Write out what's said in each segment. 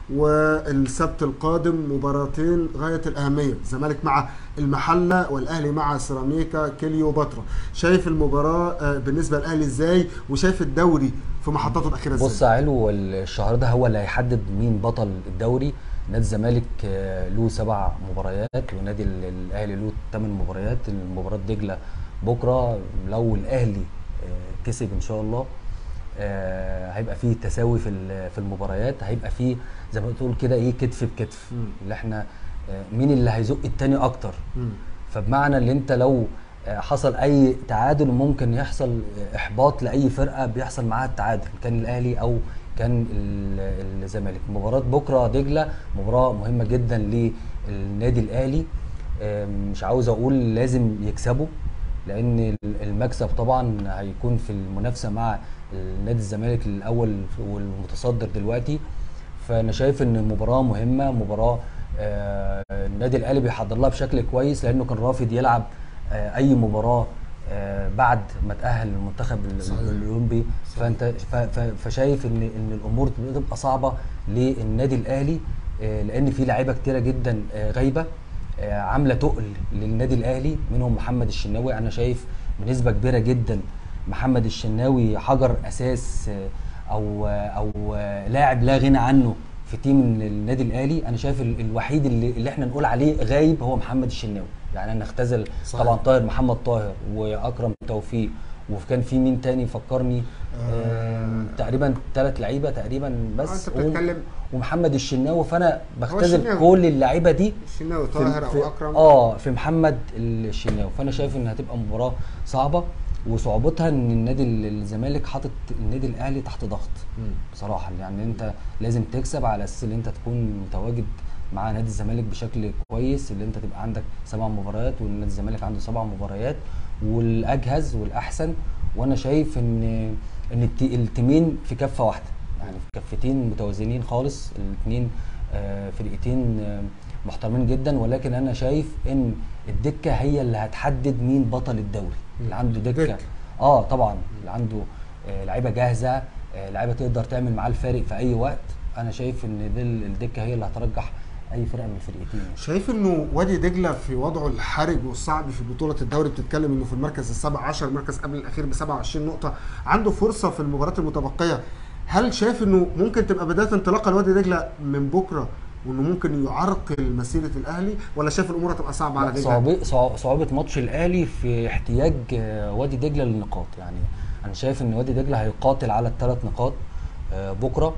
والسبت القادم مباراتين غايه الاهميه الزمالك مع المحله والاهلي مع سيراميكا كليوباترا شايف المباراه آه، بالنسبه للاهلي ازاي وشايف الدوري في محطاته الاخيره ازاي بص يا علو الشهر ده هو اللي هيحدد مين بطل الدوري نادي الزمالك آه، له سبع مباريات ونادي ال- الاهلي له ثمان مباريات المباراه دجله بكره لو الاهلي آه، كسب ان شاء الله آه، هيبقى فيه تساوي في ال- في المباريات هيبقى فيه زي ما بتقول كده ايه كتف بكتف مم. اللي احنا آه، مين اللي هيزق التاني اكتر مم. فبمعنى ان انت لو آه، حصل اي تعادل ممكن يحصل آه، احباط لاي فرقه بيحصل معاها التعادل كان الاهلي او كان ال- الزمالك مباراه بكره دجله مباراه مهمه جدا للنادي الاهلي آه، مش عاوز اقول لازم يكسبوا لان المكسب طبعا هيكون في المنافسه مع نادي الزمالك الاول والمتصدر دلوقتي فانا شايف ان المباراه مهمه مباراه آه، النادي الاهلي بيحضر لها بشكل كويس لانه كان رافض يلعب آه، اي مباراه آه، بعد ما تاهل المنتخب ال- صحيح. الاولمبي فانت ف- ف- فشايف ان ان الامور تبقى صعبه للنادي الاهلي آه، لان في لعيبه كتيره جدا آه، غايبه آه، عامله تقل للنادي الاهلي منهم محمد الشناوي انا شايف بنسبه كبيره جدا محمد الشناوي حجر اساس آه، او آه، او آه، لاعب لا غنى عنه في تيم النادي الاهلي انا شايف ال- الوحيد اللي, اللي احنا نقول عليه غايب هو محمد الشناوي يعني انا اختزل صحيح. طبعا طاهر محمد طاهر واكرم توفيق وكان في مين تاني فكرني آه تقريبا ثلاث لعيبه تقريبا بس انت بتتكلم ومحمد الشناوي فانا بختزل الشناوي. كل اللعيبه دي الشناوي في- طاهر في- او اكرم اه في محمد الشناوي فانا شايف ان هتبقى مباراه صعبه وصعوبتها ان النادي ال- الزمالك حاطط النادي الاهلي تحت ضغط مم. بصراحه يعني انت لازم تكسب على اساس ان انت تكون متواجد مع نادي الزمالك بشكل كويس اللي انت تبقى عندك سبع مباريات والنادي الزمالك عنده سبع مباريات والاجهز والاحسن وانا شايف ان ان الت- التيمين في كفه واحده يعني في كفتين متوازنين خالص الاثنين فرقتين آه، محترمين جدا ولكن انا شايف ان الدكه هي اللي هتحدد مين بطل الدوري اللي عنده دكه دكة. اه طبعا اللي عنده آه، لعيبه جاهزه آه، لعيبه تقدر تعمل معاه الفارق في اي وقت انا شايف ان دي ال- الدكه هي اللي هترجح اي فرقه من الفرقتين شايف انه وادي دجله في وضعه الحرج والصعب في بطوله الدوري بتتكلم انه في المركز السابع عشر المركز قبل الاخير ب 27 نقطه عنده فرصه في المباريات المتبقيه هل شايف انه ممكن تبقى بدايه انطلاقه لوادي دجله من بكره وانه ممكن يعرقل مسيره الاهلي ولا شايف الامور هتبقى صعبه على دجله؟ صعوبة صع- صعوبة ماتش الاهلي في احتياج آه، وادي دجله للنقاط يعني انا شايف ان وادي دجله هيقاتل على الثلاث نقاط آه، بكره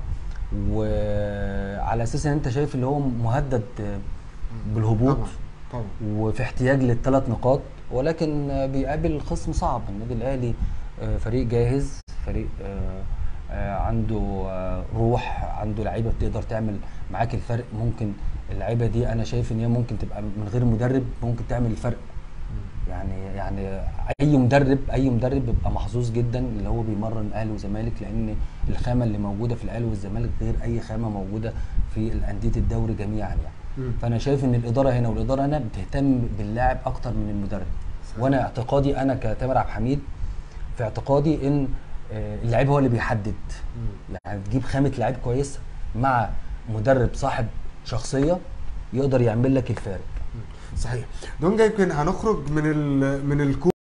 وعلى اساس ان انت شايف اللي هو مهدد آه، بالهبوط طبعا طبعا وفي احتياج للثلاث نقاط ولكن آه، بيقابل خصم صعب النادي الاهلي آه، فريق جاهز فريق آه، آه، عنده آه، روح عنده لعيبه بتقدر تعمل معاك الفرق ممكن اللعيبه دي انا شايف ان هي ممكن تبقى من غير مدرب ممكن تعمل الفرق يعني يعني اي مدرب اي مدرب بيبقى محظوظ جدا اللي هو بيمرن اهلي وزمالك لان الخامه اللي موجوده في الاهلي والزمالك غير اي خامه موجوده في الانديه الدوري جميعا يعني مم. فانا شايف ان الاداره هنا والاداره هنا بتهتم باللاعب اكتر من المدرب وانا اعتقادي انا كتامر عبد الحميد في اعتقادي ان آه، اللاعب هو اللي بيحدد يعني تجيب خامه لعيب كويسه مع مدرب صاحب شخصيه يقدر يعمل لك الفارق صحيح دونجا يمكن هنخرج من ال من الكو